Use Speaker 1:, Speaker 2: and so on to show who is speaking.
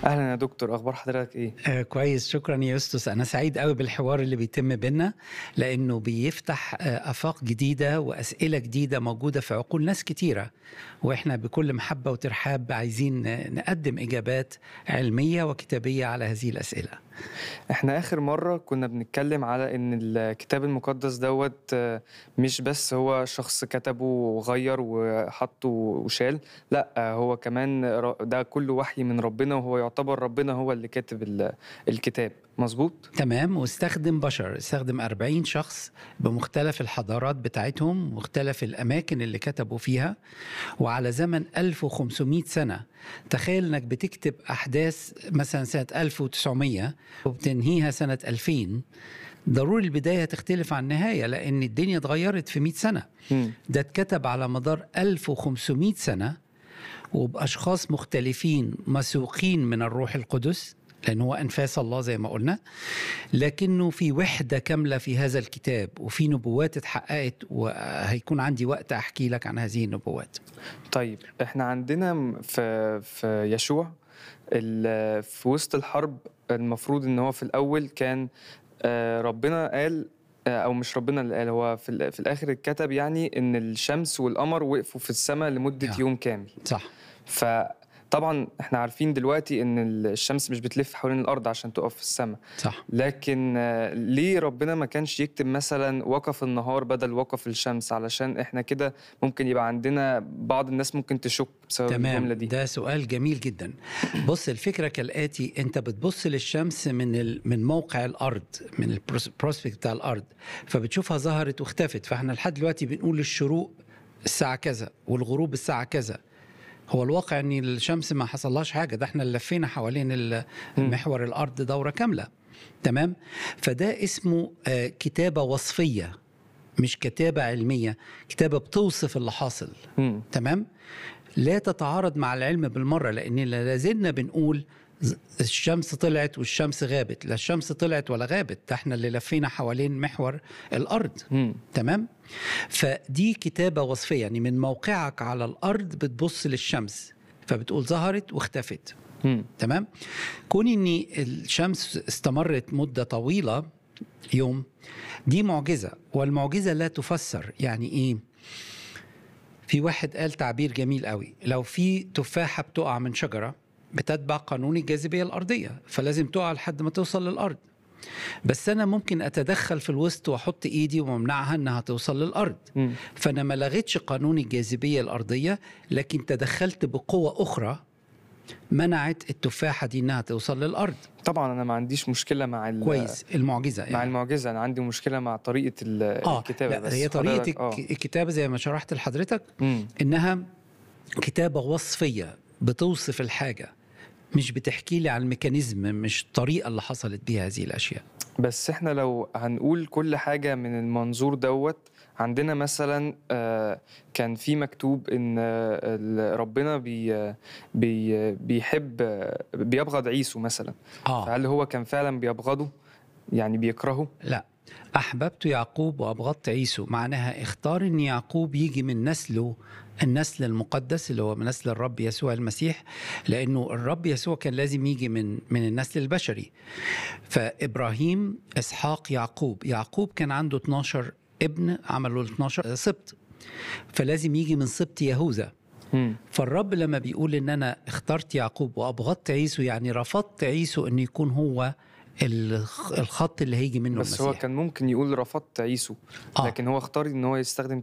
Speaker 1: اهلا يا دكتور اخبار حضرتك ايه
Speaker 2: آه كويس شكرا يا يوستس انا سعيد قوي بالحوار اللي بيتم بينا لانه بيفتح آه افاق جديده واسئله جديده موجوده في عقول ناس كتيره واحنا بكل محبه وترحاب عايزين آه، نقدم اجابات علميه وكتابيه على هذه الاسئله
Speaker 1: احنا اخر مره كنا بنتكلم على ان الكتاب المقدس دوت آه، مش بس هو شخص كتبه وغير وحطه وشال لا آه، هو كمان ر- ده كله وحي من ربنا وهو يعتبر ربنا هو اللي كاتب ال- الكتاب مظبوط
Speaker 2: تمام واستخدم بشر استخدم 40 شخص بمختلف الحضارات بتاعتهم مختلف الأماكن اللي كتبوا فيها وعلى زمن 1500 سنة تخيل انك بتكتب أحداث مثلا سنة 1900 وبتنهيها سنة 2000 ضروري البداية تختلف عن النهاية لأن الدنيا اتغيرت في 100 سنة
Speaker 1: مم.
Speaker 2: ده اتكتب على مدار 1500 سنة وبأشخاص مختلفين مسوقين من الروح القدس لأن هو أنفاس الله زي ما قلنا لكنه في وحدة كاملة في هذا الكتاب وفي نبوات اتحققت وهيكون عندي وقت أحكي لك عن هذه النبوات
Speaker 1: طيب احنا عندنا م- في في يشوع ال- في وسط الحرب المفروض ان هو في الاول كان آه، ربنا قال آه، او مش ربنا اللي قال هو في, ال- في الاخر اتكتب يعني ان الشمس والقمر وقفوا في السماء لمده
Speaker 2: آه.
Speaker 1: يوم كامل
Speaker 2: صح
Speaker 1: فطبعا احنا عارفين دلوقتي ان الشمس مش بتلف حوالين الارض عشان تقف في السماء
Speaker 2: صح
Speaker 1: لكن آه، ليه ربنا ما كانش يكتب مثلا وقف النهار بدل وقف الشمس علشان احنا كده ممكن يبقى عندنا بعض الناس ممكن تشك بسبب
Speaker 2: تمام
Speaker 1: الجملة دي
Speaker 2: ده سؤال جميل جدا بص الفكره كالاتي انت بتبص للشمس من ال... من موقع الارض من البروسبكت بتاع الارض فبتشوفها ظهرت واختفت فاحنا لحد دلوقتي بنقول الشروق الساعه كذا والغروب الساعه كذا هو الواقع ان الشمس ما حصلهاش حاجه ده احنا اللي لفينا حوالين ال- محور الارض دوره كامله تمام فده اسمه آه، كتابه وصفيه مش كتابه علميه كتابه بتوصف اللي حاصل
Speaker 1: مم.
Speaker 2: تمام لا تتعارض مع العلم بالمره لان لازلنا بنقول ز- الشمس طلعت والشمس غابت لا الشمس طلعت ولا غابت ده احنا اللي لفينا حوالين محور الارض
Speaker 1: مم.
Speaker 2: تمام فدي كتابه وصفيه يعني من موقعك على الارض بتبص للشمس فبتقول ظهرت واختفت
Speaker 1: مم.
Speaker 2: تمام كون ان الشمس استمرت مده طويله يوم دي معجزه والمعجزه لا تفسر يعني ايه في واحد قال تعبير جميل قوي لو في تفاحه بتقع من شجره بتتبع قانون الجاذبيه الارضيه فلازم تقع لحد ما توصل للارض بس انا ممكن اتدخل في الوسط واحط ايدي وامنعها انها توصل للارض
Speaker 1: مم.
Speaker 2: فانا ما لغيتش قانون الجاذبيه الارضيه لكن تدخلت بقوه اخرى منعت التفاحه دي انها توصل للارض
Speaker 1: طبعا انا ما عنديش مشكلة مع ال-
Speaker 2: كويس المعجزه
Speaker 1: مع
Speaker 2: يعني.
Speaker 1: المعجزة انا عندي مشكلة مع طريقة ال-
Speaker 2: اه
Speaker 1: الكتابة
Speaker 2: لا
Speaker 1: بس
Speaker 2: هي طريقه
Speaker 1: حضرتك- آه.
Speaker 2: الك- الكتابه زي ما شرحت لحضرتك
Speaker 1: مم.
Speaker 2: انها كتابه وصفيه بتوصف الحاجه مش بتحكي لي عن الميكانيزم مش الطريقه اللي حصلت بيها هذه الاشياء
Speaker 1: بس احنا لو هنقول كل حاجة من المنظور دوت عندنا مثلا آه، كان في مكتوب ان آه، ال- ربنا بي بي بيحب آه، بيبغض عيسو مثلا
Speaker 2: اه
Speaker 1: فهل هو كان فعلا بيبغضه يعني بيكرهه
Speaker 2: لا أحببت يعقوب وأبغضت عيسو معناها اختار أن يعقوب يجي من نسله النسل المقدس اللي هو من نسل الرب يسوع المسيح لأنه الرب يسوع كان لازم يجي من من النسل البشري فإبراهيم إسحاق يعقوب يعقوب كان عنده 12 ابن عملوا ال 12 سبط فلازم يجي من سبط يهوذا
Speaker 1: مم.
Speaker 2: فالرب لما بيقول ان انا اخترت يعقوب وابغضت عيسو يعني رفضت عيسو ان يكون هو الخ- الخط اللي هيجي منه
Speaker 1: بس
Speaker 2: المسيح
Speaker 1: هو كان ممكن يقول رفضت عيسو
Speaker 2: آه.
Speaker 1: لكن هو اختار ان هو يستخدم